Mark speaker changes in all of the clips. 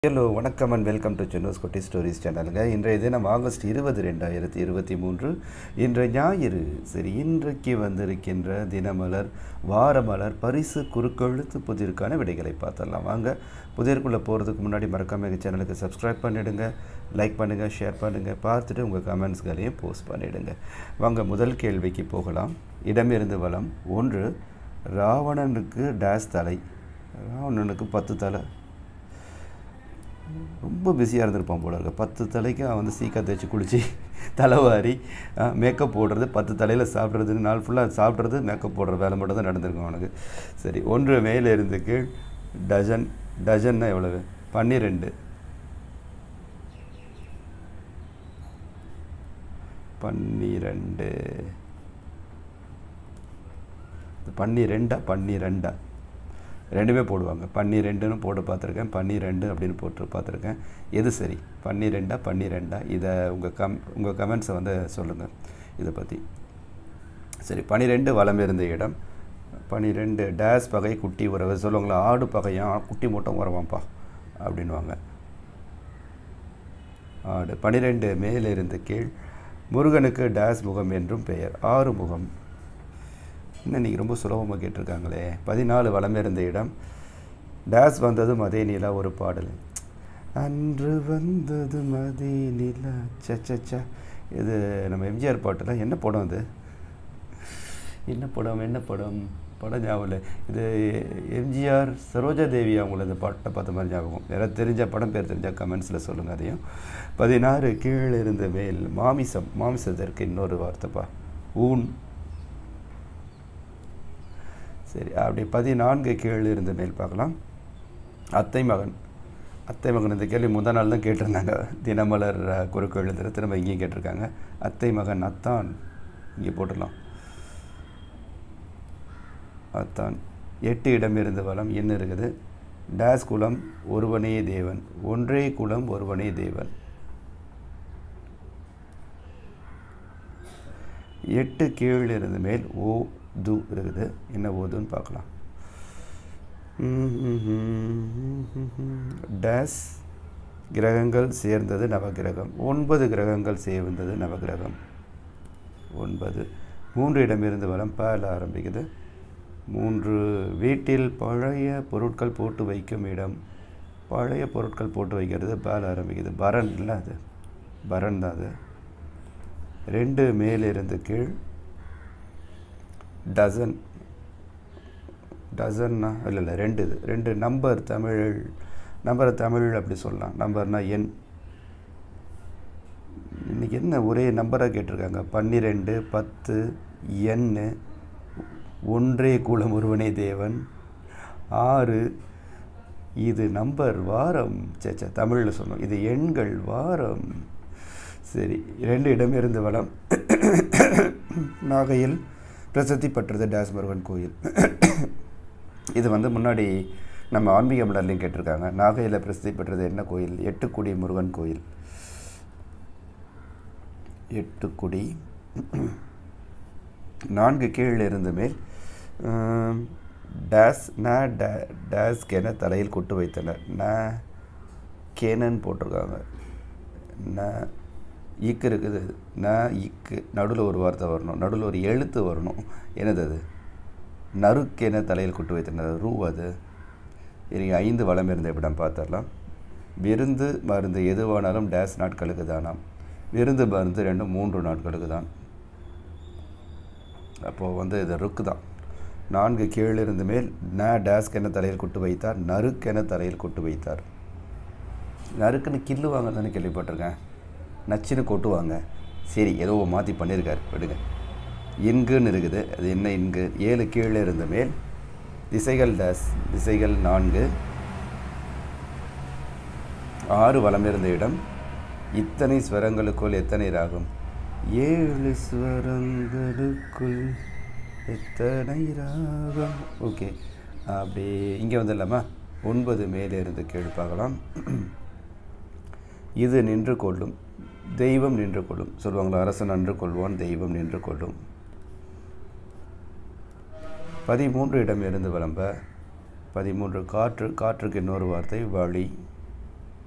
Speaker 1: hello வணக்கம் and welcome to சென்னோஸ் குட்டி stories சேனலுங்க இன்றைய தினம் ஆகஸ்ட் இருபது ரெண்டாயிரத்தி இருபத்தி மூன்று இன்று ஞாயிறு சரி இன்றைக்கு வந்திருக்கின்ற தினமலர் வாரமலர் பரிசு குறுக்கெழுத்து புதிருக்கான விடைகளை பார்த்துடலாம் வாங்க புதிருக்குள்ளே போகிறதுக்கு முன்னாடி மறக்காம எங்கள் சேனலுக்கு சப்ஸ்கிரைப் பண்ணிவிடுங்க லைக் பண்ணுங்கள் ஷேர் பண்ணுங்கள் பார்த்துட்டு உங்கள் கமெண்ட்ஸ்களையும் போஸ்ட் பண்ணிவிடுங்க வாங்க முதல் கேள்விக்கு போகலாம் இடமிருந்து வளம் ஒன்று ராவணனுக்கு டேஸ் தலை ராவணனுக்கு பத்து தலை ரொம்ப பிஸியாக இருந்திருப்பான் போல இருக்க பத்து தலைக்கு அவன் வந்து சீக்கா தேய்ச்சி குளித்து தலைவாரி மேக்கப் போடுறது பத்து தலையில் சாப்பிட்றதுன்னு நாள் ஃபுல்லாக சாப்பிட்றது மேக்கப் போடுற வேலை மட்டும் தான் நடந்திருக்கும் அவனுக்கு சரி ஒன்று மேலே இருந்து கீழ் டஜன் டஜன்னா எவ்வளவு பன்னிரெண்டு பன்னிரெண்டு பன்னிரெண்டா பன்னிரெண்டா ரெண்டுமே போடுவாங்க பன்னிரெண்டுன்னு போட்டு பார்த்துருக்கேன் பன்னிரெண்டு அப்படின்னு போட்டு பார்த்துருக்கேன் எது சரி பன்னிரெண்டா பன்னிரெண்டா இதை உங்கள் கம் உங்கள் கமெண்ட்ஸை வந்து சொல்லுங்கள் இதை பற்றி சரி பன்னிரெண்டு வளம் இருந்த இடம் பன்னிரெண்டு டேஸ் பகை குட்டி உறவு சொல்லுவாங்களா ஆடு பகையான் குட்டி மூட்டம் உறவாம்ப்பா அப்படின்வாங்க ஆடு பன்னிரெண்டு மேலிருந்து கீழ் முருகனுக்கு டேஸ் முகம் என்றும் பெயர் ஆறு முகம் இன்னும் இன்றைக்கி ரொம்ப சுலபமாக கேட்டிருக்காங்களே பதினாலு வளம் இருந்த இடம் டேஸ் வந்ததும் அதே நிலா ஒரு பாடல் அன்று வந்தது மதி நிலா சச்சா இது நம்ம எம்ஜிஆர் பாட்டில் என்ன படம் அது என்ன படம் என்ன படம் படம் ஞாபகம் இல்லை இது எம்ஜிஆர் சரோஜா தேவி அவங்கள இந்த பாட்டை பார்த்த மாதிரி ஞாபகம் யாராவது தெரிஞ்ச படம் பேர் தெரிஞ்சால் கமெண்ட்ஸில் சொல்லுங்கள் அதையும் பதினாறு கீழே இருந்த மேல் மாமிசம் மாமிசத்திற்கு இன்னொரு வார்த்தைப்பா ஊன் சரி அப்படி பதினான்கு கீழ் இருந்த மேல் பார்க்கலாம் அத்தை மகன் அத்தை மகன் இந்த கேள்வி முந்தா நாள் தான் கேட்டிருந்தாங்க தினமலர் குறுக்கு எழுதுற திரும்ப இங்கேயும் கேட்டிருக்காங்க அத்தை மகன் அத்தான் இங்கே போட்டுடலாம் அத்தான் எட்டு இடம் இருந்த வளம் என்ன இருக்குது டேஸ் குலம் ஒருவனே தேவன் ஒன்றே குலம் ஒருவனே தேவன் எட்டு கீழ் இருந்த மேல் ஓ து இருக்குது என்ன ஓதுன்னு பார்க்கலாம் டேஸ் கிரகங்கள் சேர்ந்தது நவகிரகம் ஒன்பது கிரகங்கள் சேர்ந்தது நவகிரகம் ஒன்பது மூன்று இடமிருந்து வளம் பால ஆரம்பிக்குது மூன்று வீட்டில் பழைய பொருட்கள் போட்டு வைக்கும் இடம் பழைய பொருட்கள் போட்டு வைக்கிறது பால் ஆரம்பிக்குது பரன் இல்லை அது பரன் தான் அது ரெண்டு மேலிருந்து கீழ் டசன் டசன்னா இல்லை இல்லை ரெண்டு இது ரெண்டு நம்பர் தமிழ் நம்பரை தமிழ் அப்படி சொல்லலாம் நம்பர்னால் எண் இன்றைக்கி என்ன ஒரே நம்பராக கேட்டிருக்காங்க பன்னிரெண்டு பத்து எண்ணு ஒன்றே குலம் ஒருவனே தேவன் ஆறு இது நம்பர் வாரம் சேச்சா தமிழில் சொன்னோம் இது எண்கள் வாரம் சரி ரெண்டு இடம் இருந்து வளம் நாகையில் பிரசித்தி பெற்றது டேஸ் முருகன் கோயில் இது வந்து முன்னாடி நம்ம ஆன்மீக மலர்லையும் கேட்டிருக்காங்க நாகையில் பிரசித்தி பெற்றது என்ன கோயில் எட்டுக்குடி முருகன் கோயில் எட்டுக்குடி நான்கு கீழ் இருந்த மேல் டேஸ் ந டேஸ்கென தலையில் கொட்டு வைத்தனர் ந கேனன்னு போட்டிருக்காங்க ந ஈக்கு இருக்குது ந இக்கு நடுவில் ஒரு வார்த்தை வரணும் நடுவில் ஒரு எழுத்து வரணும் என்னது அது நறுக்கென தலையில் கொட்டு வைத்தனர் ரூ அது இங்கே ஐந்து வளம் இருந்த இடம் பார்த்துடலாம் விருந்து மருந்து எதுவானாலும் டேஸ் நாட்களுக்கு தானாம் விருந்து மருந்து ரெண்டும் மூன்று நாட்களுக்கு தான் அப்போது வந்து இது ருக்கு தான் நான்கு கீழ் இருந்த மேல் ந டேஸ்கென தலையில் கொட்டு வைத்தார் நறுக்கென தலையில் கொட்டு வைத்தார் நறுக்குன்னு கில்லுவாங்க தானே கேள்விப்பட்டிருக்கேன் நச்சுன்னு கொட்டுவாங்க சரி ஏதோ மாற்றி பண்ணியிருக்கார் விடுங்க இன்குன்னு இருக்குது அது என்ன இன்கு ஏழு கீழே இருந்த மேல் திசைகள் டேஸ் திசைகள் நான்கு ஆறு வளம் இருந்த இடம் இத்தனை ஸ்வரங்களுக்குள் எத்தனை ராகம் ஏழு ஸ்வரங்களுக்குள் எத்தனை ராகம் ஓகே அப்படி இங்கே வந்துடலாமா ஒன்பது மேலே இருந்து கீழ் பார்க்கலாம் இது நின்று கொள்ளும் தெய்வம் நின்று கொள்ளும் சொல்லுவாங்களா அரசன் நின்று கொள்வான் தெய்வம் நின்று கொள்ளும் பதிமூன்று இடம் இருந்து விளம்ப பதிமூன்று காற்று காற்றுக்கு இன்னொரு வார்த்தை வழி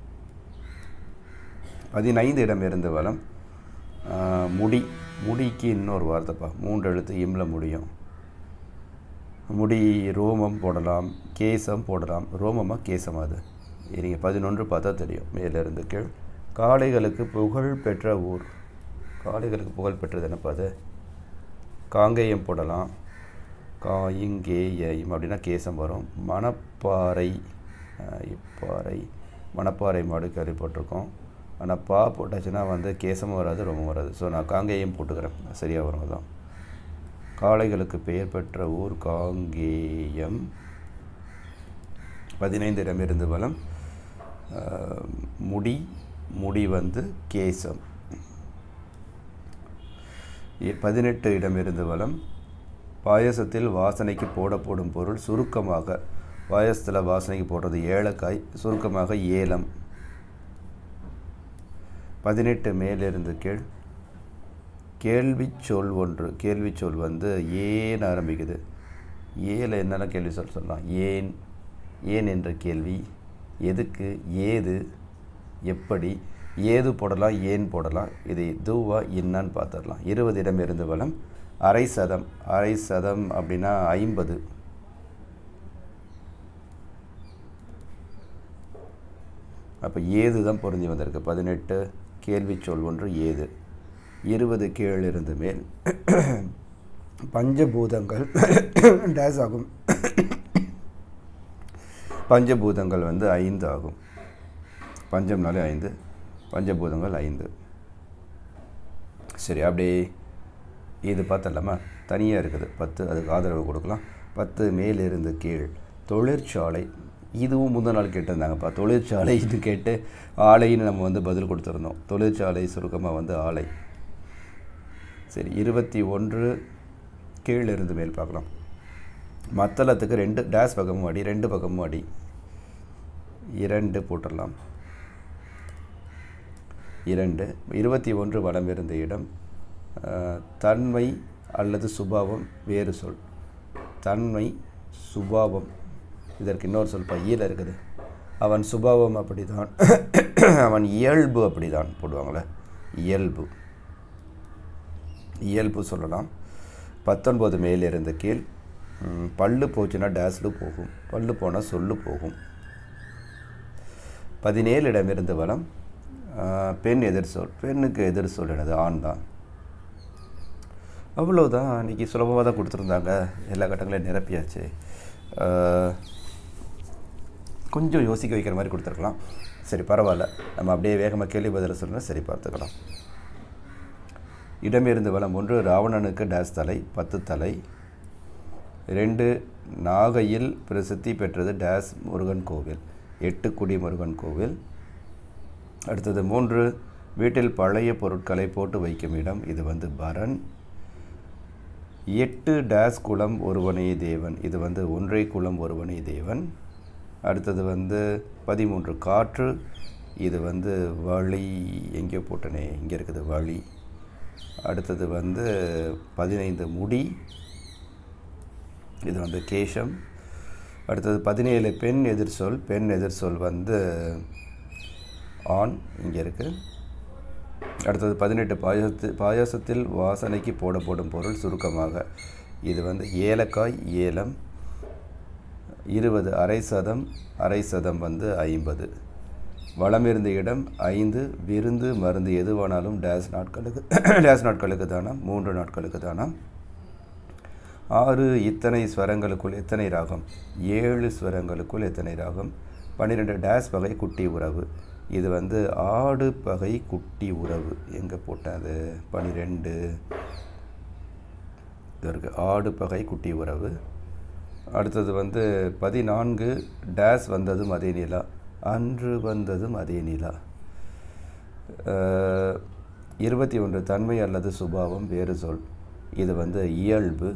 Speaker 1: பதினைந்து இடம் இருந்து வளம் ஆஹ், முடி முடிக்கு இன்னொரு வார்த்தைப்பா மூன்று எழுத்து இம்ல முடியும் முடி ரோமம் போடலாம் கேசம் போடலாம் ரோமமா கேசமா அது நீங்கள் பதினொன்று பார்த்தா தெரியும் மேலிருந்து கீழ் காளைகளுக்கு புகழ் பெற்ற ஊர் காளைகளுக்கு புகழ் பெற்றது என்னப்பா அது காங்கேயம் போடலாம் காயிங்கேயம் அப்படின்னா கேசம் வரும் மணப்பாறை அஹ், இப்பாறை மணப்பாறை மாடு கேள்விப்பட்டிருக்கோம் ஆனால் பா போட்டாச்சுன்னா வந்து கேசமும் வராது ரொம்ப வராது ஸோ நான் காங்கேயம் போட்டுக்கிறேன் சரியாக வரும் அதான் காளைகளுக்கு பெயர் பெற்ற ஊர் காங்கேயம் பதினைந்து இடமிருந்து வலம் அஹ், முடி முடி வந்து கேசம் இ- பதினெட்டு இடமிருந்து வலம் பாயசத்தில் வாசனைக்கு போடப்படும் பொருள் சுருக்கமாக பாயசத்தில் வாசனைக்கு போடுறது ஏலக்காய் சுருக்கமாக ஏலம் பதினெட்டு மேலிருந்து கீழ் கேள்விச் சொல் ஒன்று கேள்விச் சொல் வந்து ஏன் ஆரம்பிக்குது ஏல என்னென்ன கேள்வி சொல் சொல்லலாம் ஏன் ஏன் என்ற கேள்வி எதுக்கு ஏது எப்படி ஏது போடலாம் ஏன் போடலாம் இது தூவா என்னன்னு பார்த்துடலாம் இருபது இடம் இருந்து வளம் அரை சதம் அரை சதம் அப்படின்னா ஐம்பது அப்போ ஏது தான் பொருந்தி வந்திருக்கு பதினெட்டு கேள்விச் சொல் ஒன்று ஏது இருபது கீழிருந்து மேல் பஞ்சபூதங்கள் டேஸ் ஆகும் பஞ்சபூதங்கள் வந்து ஐந்து ஆகும் பஞ்சம்னாலே ஐந்து பஞ்சபூதங்கள் ஐந்து சரி அப்படியே இது பார்த்தலாமா தனியாக இருக்குது பத்து அதுக்கு ஆதரவு கொடுக்கலாம் பத்து மேலிருந்து கீழ் தொழிற்சாலை இதுவும் முந்தின நாள் கேட்டிருந்தாங்கப்பா தொழிற்சாலைன்னு கேட்டு ஆலைன்னு நம்ம வந்து பதில் கொடுத்துருந்தோம் தொழிற்சாலை சுருக்கமாக வந்து ஆலை சரி இருபத்தி ஒன்று கீழ் இருந்து மேல் பார்க்கலாம் மத்தளத்துக்கு ரெண்டு டேஸ் பக்கமும் அடி ரெண்டு பக்கமும் அடி இரண்டு போட்டுடலாம் இரண்டு இருபத்தி ஒன்று வலம் இருந்த இடம் அஹ், தன்மை அல்லது சுபாவம் வேறு சொல் தன்மை சுபாவம் இதற்கு இன்னொரு சொல் பையில் இருக்குது அவன் சுபாவம் அப்படிதான் அவன் இயல்பு அப்படிதான் போடுவாங்களே இயல்பு இயல்பு சொல்லலாம் பத்தொன்பது மேலிருந்து கீழ் ம், பல்லு போச்சுன்னா டேஸ்லு போகும் பல்லு போனால் சொல்லு போகும் பதினேழு இடமிருந்து வளம் ஆ, பெண் எதிர் சொல் பெண்ணுக்கு எதிர் சொல் என்னது ஆண் தான் அவ்வளோதான் இன்றைக்கி சுலபமாக தான் கொடுத்துருந்தாங்க எல்லா கட்டங்களையும் நிரப்பியாச்சு ஆ, கொஞ்சம் யோசிக்க வைக்கிற மாதிரி கொடுத்துருக்கலாம் சரி பரவாயில்ல நம்ம அப்படியே வேகமாக கேள்வி பதில் சொல்லணும் சரி பார்த்துக்கலாம் இடமிருந்து வலம் ஒன்று ராவணனுக்கு டேஸ் தலை பத்து தலை ரெண்டு நாகையில் பிரசித்தி பெற்றது டேஸ் முருகன் கோவில் எட்டுக்குடி முருகன் கோவில் அடுத்தது மூன்று வீட்டில் பழைய பொருட்களை போட்டு வைக்கும் இடம் இது வந்து பரன் எட்டு டேஸ் குளம் ஒருவனே தேவன் இது வந்து ஒன்றை குளம் ஒருவனே தேவன் அடுத்தது வந்து பதிமூன்று காற்று இது வந்து வழி எங்கேயோ போட்டனே இங்கே இருக்குது வழி அடுத்தது வந்து பதினைந்து முடி இது வந்து கேஷம் அடுத்தது பதினேழு பெண் எதிர்சொல் பெண் எதிர்சொல் வந்து ஆண் இங்கே இருக்குது அடுத்தது பதினெட்டு பாயாசத்து பாயாசத்தில் வாசனைக்கு போடப்படும் பொருள் சுருக்கமாக இது வந்து ஏலக்காய் ஏலம் இருபது அரை சதம் அரை சதம் வந்து ஐம்பது வளமிருந்த இடம் ஐந்து விருந்து மருந்து எதுவானாலும் டேஸ் நாட்களுக்கு டேஸ் நாட்களுக்கு தானா மூன்று நாட்களுக்கு தானா ஆறு இத்தனை ஸ்வரங்களுக்குள் எத்தனை ராகம் ஏழு ஸ்வரங்களுக்குள் எத்தனை ராகம் பன்னிரெண்டு டேஸ் வகை குட்டி உறவு இது வந்து ஆடு பகை குட்டி உறவு எங்கே போட்டேன் அது பன்னிரெண்டு இது இருக்கு ஆடு பகை குட்டி உறவு அடுத்தது வந்து பதினான்கு டேஸ் வந்ததும் அதே நிலா அன்று வந்ததும் அதே நிலா அஹ், இருபத்தி ஒன்று தன்மை அல்லது சுபாவம் வேறு சொல் இது வந்து இயல்பு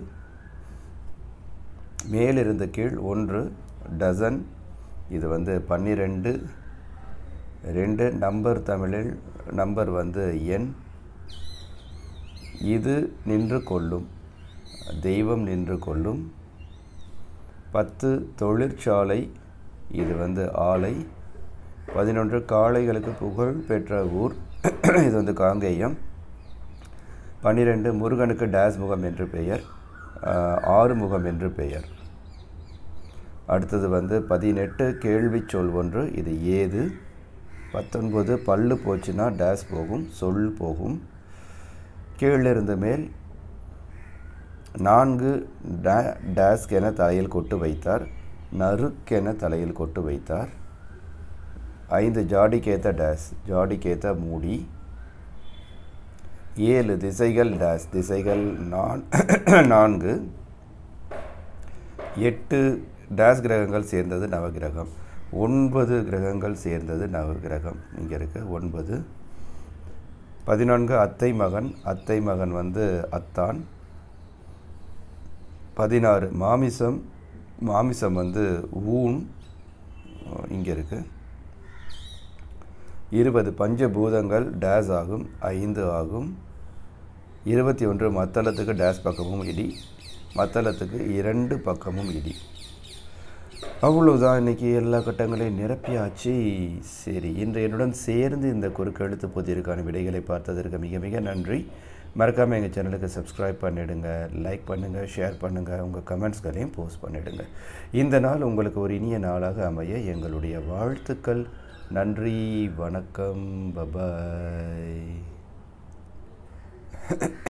Speaker 1: மேலிருந்து கீழ் ஒன்று டசன் இது வந்து பன்னிரெண்டு ரெண்டு நம்பர் தமிழில் நம்பர் வந்து எண் இது நின்று கொள்ளும் தெய்வம் நின்று கொள்ளும் பத்து தொழிற்சாலை இது வந்து ஆலை பதினொன்று காளைகளுக்கு புகழ் பெற்ற ஊர் இது வந்து காங்கேயம் பன்னிரெண்டு முருகனுக்கு டேஸ் முகம் என்று பெயர் ஆஹ், ஆறுமுகம் என்று பெயர் அடுத்தது வந்து பதினெட்டு கேள்வி சொல் ஒன்று இது ஏது பத்தொன்பது பல்லு போச்சுன்னா டேஸ் போகும் சொல் போகும் கீழிருந்து மேல் நான்கு டே டேஸ்கென தலையில் கொட்டு வைத்தார் நறுக்கென தலையில் கொட்டு வைத்தார் ஐந்து ஜாடிக்கேத்த டேஸ் ஜாடிக்கேத்த மூடி ஏழு திசைகள் டேஸ் திசைகள் நான் நான்கு எட்டு டேஸ் கிரகங்கள் சேர்ந்தது நவகிரகம் ஒன்பது கிரகங்கள் சேர்ந்தது நவகிரகம் இங்கே இருக்கு ஒன்பது பதினான்கு அத்தை மகன் அத்தை மகன் வந்து அத்தான் பதினாறு மாமிசம் மாமிசம் வந்து ஊன் இங்கே இருக்குது இருபது பஞ்சபூதங்கள் டேஸ் ஆகும் ஐந்து ஆகும் இருபத்தி ஒன்று மத்தளத்துக்கு டேஸ் பக்கமும் இடி மத்தளத்துக்கு இரண்டு பக்கமும் இடி அவ்வளவுதான் இன்னைக்கு எல்லா கட்டங்களையும் நிரப்பியாச்சு சரி இன்று என்னுடன் சேர்ந்து இந்த குறுக்கெழுத்து புதிருக்கான விடைகளை பார்த்ததற்கு மிக மிக நன்றி மறக்காமல் எங்கள் சேனலுக்கு சப்ஸ்கிரைப் பண்ணிடுங்க லைக் பண்ணுங்கள் ஷேர் பண்ணுங்கள் உங்கள் கமெண்ட்ஸ்களையும் போஸ்ட் பண்ணிடுங்க இந்த நாள் உங்களுக்கு ஒரு இனிய நாளாக அமைய எங்களுடைய வாழ்த்துக்கள் நன்றி வணக்கம் பபாய்